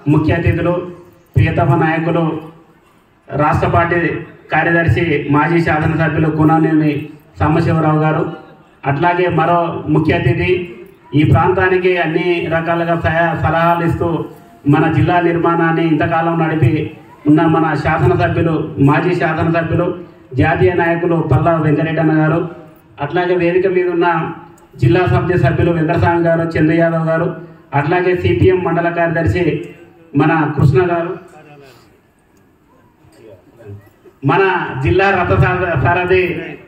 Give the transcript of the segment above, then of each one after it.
ముఖ్య అతిథులు ప్రియతమ నాయకులు రాష్ట్ర పార్టీ కార్యదర్శి మాజీ శాసనసభ్యులు కునానేని సాంబశివరావు గారు అట్లాగే మరో ముఖ్య అతిథి ఈ ప్రాంతానికి అన్ని రకాలుగా సహా- సలహాలు ఇస్తూ మన జిల్లా నిర్మాణాన్ని ఇంతకాలం నడిపి ఉన్న మన శాసనసభ్యులు మాజీ శాసనసభ్యులు జాతీయ నాయకులు పల్లా వెంకటరెడ్డి అన్న గారు అట్లాగే వేదిక మీద ఉన్న జిల్లా సమితి సభ్యులు వెంకటస్వామి గారు చంద్ర యాదవ్ గారు అట్లాగే సిపిఎం మండల కార్యదర్శి మన కృష్ణ గారు మన జిల్లా రథ సార- సారథి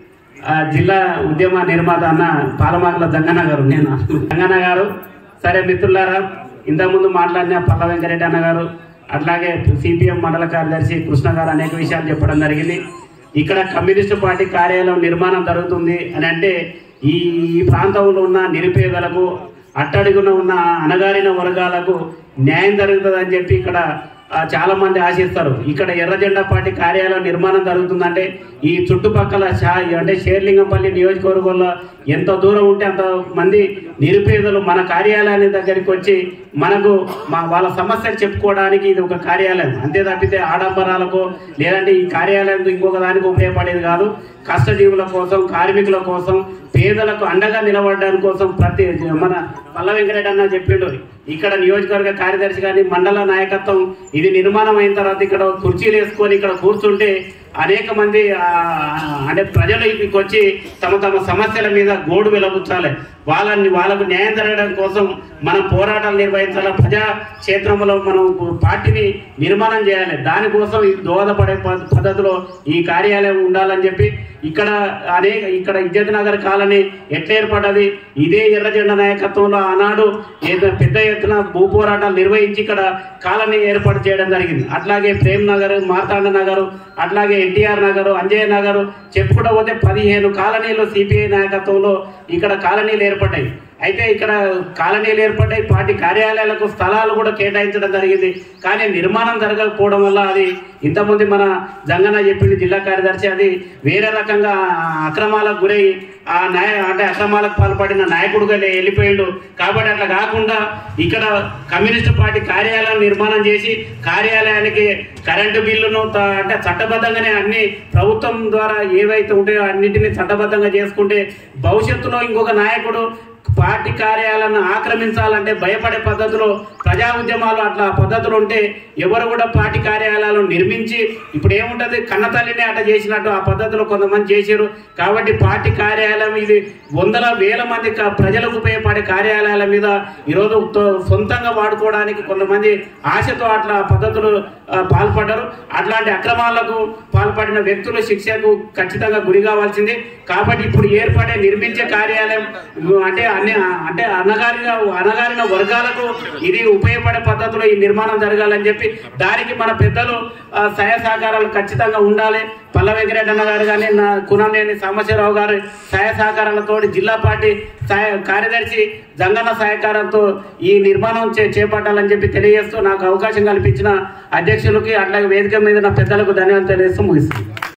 ఆ, జిల్లా ఉద్యమ నిర్మాత అన్న పాలమాకుల జంగన్న గారు నేను జంగన్న గారు సరే మిత్రులారా ఇంతకుముందు మాట్లాడిన పల్ల వెంకరెడ్డి అన్న గారు అట్లాగే సిపిఎం మండల కార్యదర్శి కృష్ణ గారు అనేక విషయాలు చెప్పడం జరిగింది ఇక్కడ కమ్యూనిస్టు పార్టీ కార్యాలయం నిర్మాణం జరుగుతుంది అని అంటే ఈ ఈ ప్రాంతంలో ఉన్న నిరుపేదలకు అట్టడుగున ఉన్న అణగారిన వర్గాలకు న్యాయం జరుగుతుందని చెప్పి ఇక్కడ ఆ, చాలా మంది ఆశిస్తారు ఇక్కడ ఎర్ర జెండా పార్టీ కార్యాలయం నిర్మాణం జరుగుతుందంటే ఈ చుట్టుపక్కల షా అంటే షేర్లింగంపల్లి నియోజకవర్గంలో ఎంత దూరం ఉంటే అంత మంది నిరుపేదలు మన కార్యాలయాన్ని దగ్గరికి వచ్చి మనకు మా వాళ్ళ సమస్యలు చెప్పుకోవడానికి ఇది ఒక కార్యాలయం అంతే తప్పితే ఆడంబరాలకు లేదంటే ఈ కార్యాలయం ఇంకొక దానికి ఉపయోగపడేది కాదు కష్టజీవుల కోసం కార్మికుల కోసం పేదలకు అండగా నిలబడడానికి కోసం ప్రతి మన పల్ల వెంకరెడ్డి అన్న చెప్పిండు ఇక్కడ నియోజకవర్గ కార్యదర్శి కానీ మండల నాయకత్వం ఇది నిర్మాణం అయిన తర్వాత ఇక్కడ కుర్చీలు వేసుకొని ఇక్కడ కూర్చుంటే అనేక మంది ఆ, అంటే ప్రజలు ఇక్కడికి వచ్చి తమ తమ సమస్యల మీద గోడు వెలబుచ్చాలి వాళ్ళని వాళ్ళకు న్యాయం జరగడం కోసం మనం పోరాటాలు నిర్వహించాలి ప్రజా క్షేత్రంలో మనం పార్టీని నిర్మాణం చేయాలి దానికోసం ఇది దోహదపడే ప- పద్ధతిలో ఈ కార్యాలయం ఉండాలని చెప్పి ఇక్కడ అనేక ఇక్కడ ఇజ్జత్ నగర్ కాలనీ ఎట్లా ఏర్పడ్డది ఇదే ఎర్ర జెండా నాయకత్వంలో ఆనాడు ఏదో పెద్ద ఎత్తున భూ పోరాటాలు నిర్వహించి ఇక్కడ కాలనీ ఏర్పాటు చేయడం జరిగింది అట్లాగే ప్రేమ్ నగర్ మార్తాండ నగర్ అట్లాగే ఎన్టీఆర్ నగర్ అంజయ్య నగర్ చెప్పుకుంటూ పోతే పదిహేను కాలనీలు సిపిఐ నాయకత్వంలో ఇక్కడ కాలనీలు ఏర్పడ్డాయి అయితే ఇక్కడ కాలనీలు ఏర్పడ్డాయి పార్టీ కార్యాలయాలకు స్థలాలు కూడా కేటాయించడం జరిగింది కానీ నిర్మాణం జరగకపోవడం వల్ల అది ఇంతమంది మన జంగన్న చెప్పింది జిల్లా కార్యదర్శి అది వేరే రకంగా అక్రమాలకు గురై ఆ నాయ అంటే అక్రమాలకు పాల్పడిన నాయకుడుగా లే- వెళ్ళిపోయిండు కాబట్టి అట్లా కాకుండా ఇక్కడ కమ్యూనిస్ట్ పార్టీ కార్యాలయం నిర్మాణం చేసి కార్యాలయానికి కరెంటు బిల్లును త- అంటే చట్టబద్ధంగానే అన్ని ప్రభుత్వం ద్వారా ఏవైతే ఉంటాయో అన్నిటిని చట్టబద్ధంగా చేసుకుంటే భవిష్యత్తులో ఇంకొక నాయకుడు పార్టీ కార్యాలయాలను ఆక్రమించాలంటే భయపడే పద్ధతిలో ప్రజా ఉద్యమాలు అట్లా పద్ధతులు ఉంటే ఎవరు కూడా పార్టీ కార్యాలయాలను నిర్మించి ఇప్పుడు ఏముంటది కన్నతల్లిని అట్లా చేసినట్టు ఆ పద్ధతిలో కొంతమంది చేశారు కాబట్టి పార్టీ కార్యాలయం ఇది వందల వేల మంది క- ప్రజలకు ఉపయోగపడే కార్యాలయాల మీద ఈరోజు తో- సొంతంగా వాడుకోవడానికి కొంతమంది ఆశతో అట్లా పద్ధతులు ఆ, పాల్పడ్డారు అట్లాంటి అక్రమాలకు పాల్పడిన వ్యక్తులు శిక్షకు ఖచ్చితంగా గురి కావాల్సింది కాబట్టి ఇప్పుడు ఏర్పడే నిర్మించే కార్యాలయం అంటే అన్ని అంటే అనగారిన అనగారిన వర్గాలకు ఇది ఉపయోగపడే పద్ధతిలో ఈ నిర్మాణం జరగాలని చెప్పి దానికి మన పెద్దలు ఆ, సహాయ సహకారాలు ఖచ్చితంగా ఉండాలి పల్ల వెంకరెడ్డి అన్న గారు కానీ నా కునంనేని సాంబశివరావు గారు సహాయ సహకారాలతో జిల్లా పార్టీ సహాయ కార్యదర్శి జంగన్న సహకారంతో ఈ నిర్మాణం చే చేపట్టాలని చెప్పి తెలియజేస్తూ నాకు అవకాశం కల్పించిన అధ్యక్షులకి అట్లాగే వేదిక మీద నా పెద్దలకు ధన్యవాదాలు తెలియజేస్తూ ముగిస్తుంది